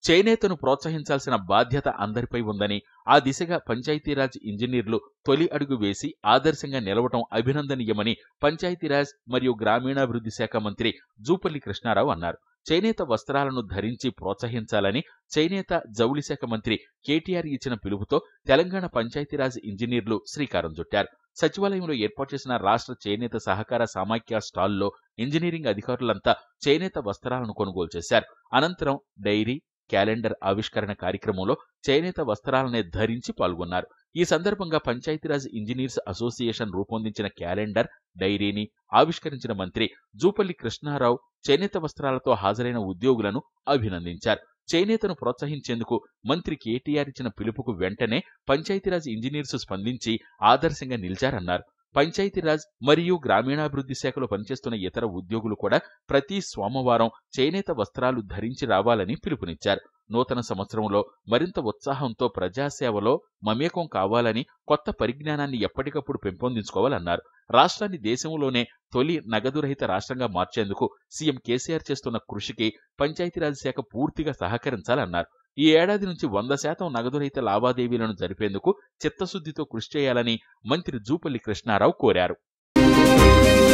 చేనేతను ప్రోత్సహించాల్సిన బాధ్యత అందరిపై ఉందని ఆ దిశగా పంచాయతీరాజ్ ఇంజనీర్లు తొలి అడుగు వేసి ఆదర్శంగా నిలవటం అభినందనీయమని పంచాయతీరాజ్ మరియు గ్రామీణాభివృద్ధి శాఖ మంత్రి జూపల్లి కృష్ణారావు అన్నారు చేనేత వస్త్రాలను ధరించి ప్రోత్సహించాలని చేనేత జౌళి శాఖ మంత్రి కేటీఆర్ ఇచ్చిన పిలుపుతో తెలంగాణ పంచాయతీరాజ్ ఇంజనీర్లు శ్రీకారం చుట్టారు సచివాలయంలో ఏర్పాటు చేసిన రాష్ట్ర చేనేత సహకార సమాఖ్య స్టాల్లో ఇంజనీరింగ్ అధికారులంతా చేనేత వస్త్రాలను కొనుగోలు చేశారు అనంతరం డైరీ క్యాలెండర్ ఆవిష్కరణ కార్యక్రమంలో చేనేత వస్త్రాలనే ధరించి పాల్గొన్నారు ఈ సందర్భంగా పంచాయతీరాజ్ ఇంజనీర్స్ అసోసియేషన్ రూపొందించిన క్యాలెండర్ డైరీని ఆవిష్కరించిన మంత్రి జూపల్లి కృష్ణారావు చేనేత వస్త్రాలతో హాజరైన ఉద్యోగులను అభినందించారు చేనేతను ప్రోత్సహించేందుకు మంత్రి కేటీఆర్ ఇచ్చిన పిలుపుకు వెంటనే పంచాయతీరాజ్ ఇంజనీర్స్ స్పందించి ఆదర్శంగా నిలిచారన్నారు పంచాయతీరాజ్ మరియు గ్రామీణాభివృద్ధి శాఖలో పనిచేస్తున్న ఇతర ఉద్యోగులు కూడా ప్రతి సోమవారం చేనేత వస్త్రాలు ధరించి రావాలని పిలుపునిచ్చారు నూతన సంవత్సరంలో మరింత ఉత్సాహంతో ప్రజాసేవలో మమేకం కావాలని కొత్త పరిజ్ఞానాన్ని ఎప్పటికప్పుడు పెంపొందించుకోవాలన్నారు రాష్ట్రాన్ని దేశంలోనే తొలి నగదు రహిత రాష్ట్రంగా మార్చేందుకు సీఎం కేసీఆర్ చేస్తున్న కృషికి పంచాయతీరాజ్ శాఖ పూర్తిగా సహకరించాలన్నారు ఈ ఏడాది నుంచి వంద శాతం నగదు రహిత లావాదేవీలను జరిపేందుకు చిత్తశుద్ధితో కృషి చేయాలని మంత్రి జూపల్లి కృష్ణారావు కోరారు